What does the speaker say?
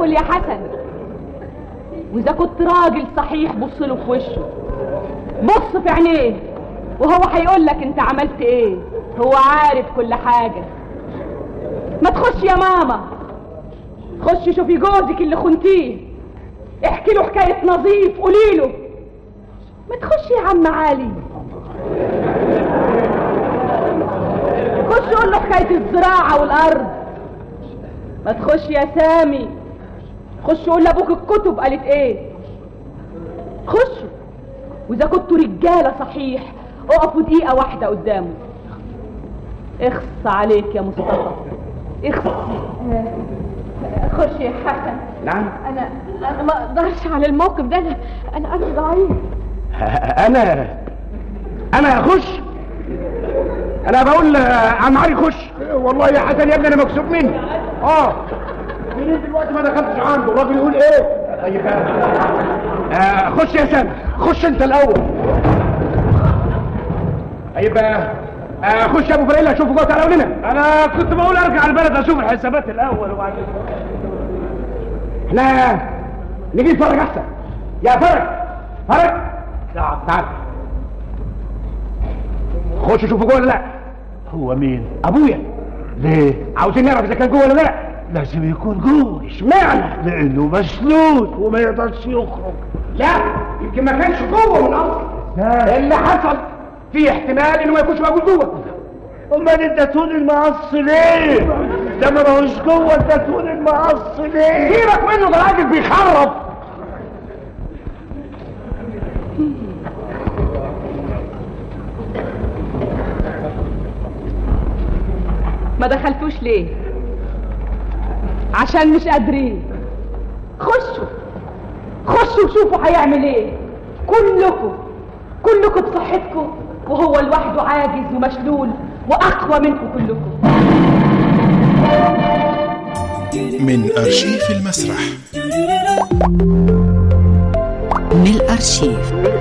ادخل يا حسن واذا كنت راجل صحيح بص له في وشه بص في عينيه وهو هيقول لك انت عملت ايه هو عارف كل حاجه ما تخش يا ماما خش شوفي جوزك اللي خنتيه احكي له حكايه نظيف قولي له ما تخش يا عم علي خش قول له حكايه الزراعه والارض ما تخش يا سامي خش قول لابوك الكتب قالت ايه خشوا واذا كنتوا رجاله صحيح اقفوا دقيقه واحده قدامه اخص عليك يا مصطفى اخص خش يا حسن نعم انا انا ما اقدرش على الموقف ده انا انا قلبي ضعيف انا انا اخش انا بقول عم علي خش والله يا حسن يا ابني انا مكسوب مني اه منين دلوقتي ما دخلتش عنده الراجل يقول ايه طيب آه خش يا سامي خش انت الاول طيب آه خش يا ابو فريلا شوفوا جوه تعالوا لنا انا كنت بقول ارجع البلد اشوف الحسابات الاول وبعدين احنا نجي نتفرج احسن يا فرج فرج نعم تعال خش شوفوا جوه ولا لا هو مين ابويا ليه عاوزين نعرف اذا كان جوه ولا لا لازم يكون جوه اشمعنى لانه مسنود وما يقدرش يخرج لا يمكن ما كانش جوه من اصل اللي حصل في احتمال انه ما يكونش موجود جوه امال اديتون المقص ليه ده ما هوش جوه اديتون المقص ليه سيبك منه ده راجل بيخرب ما دخلتوش ليه عشان مش قادرين خشوا خشوا وشوفوا هيعمل ايه كلكم كلكم بصحتكم وهو لوحده عاجز ومشلول واقوى منكم كلكم من أرشيف المسرح من الأرشيف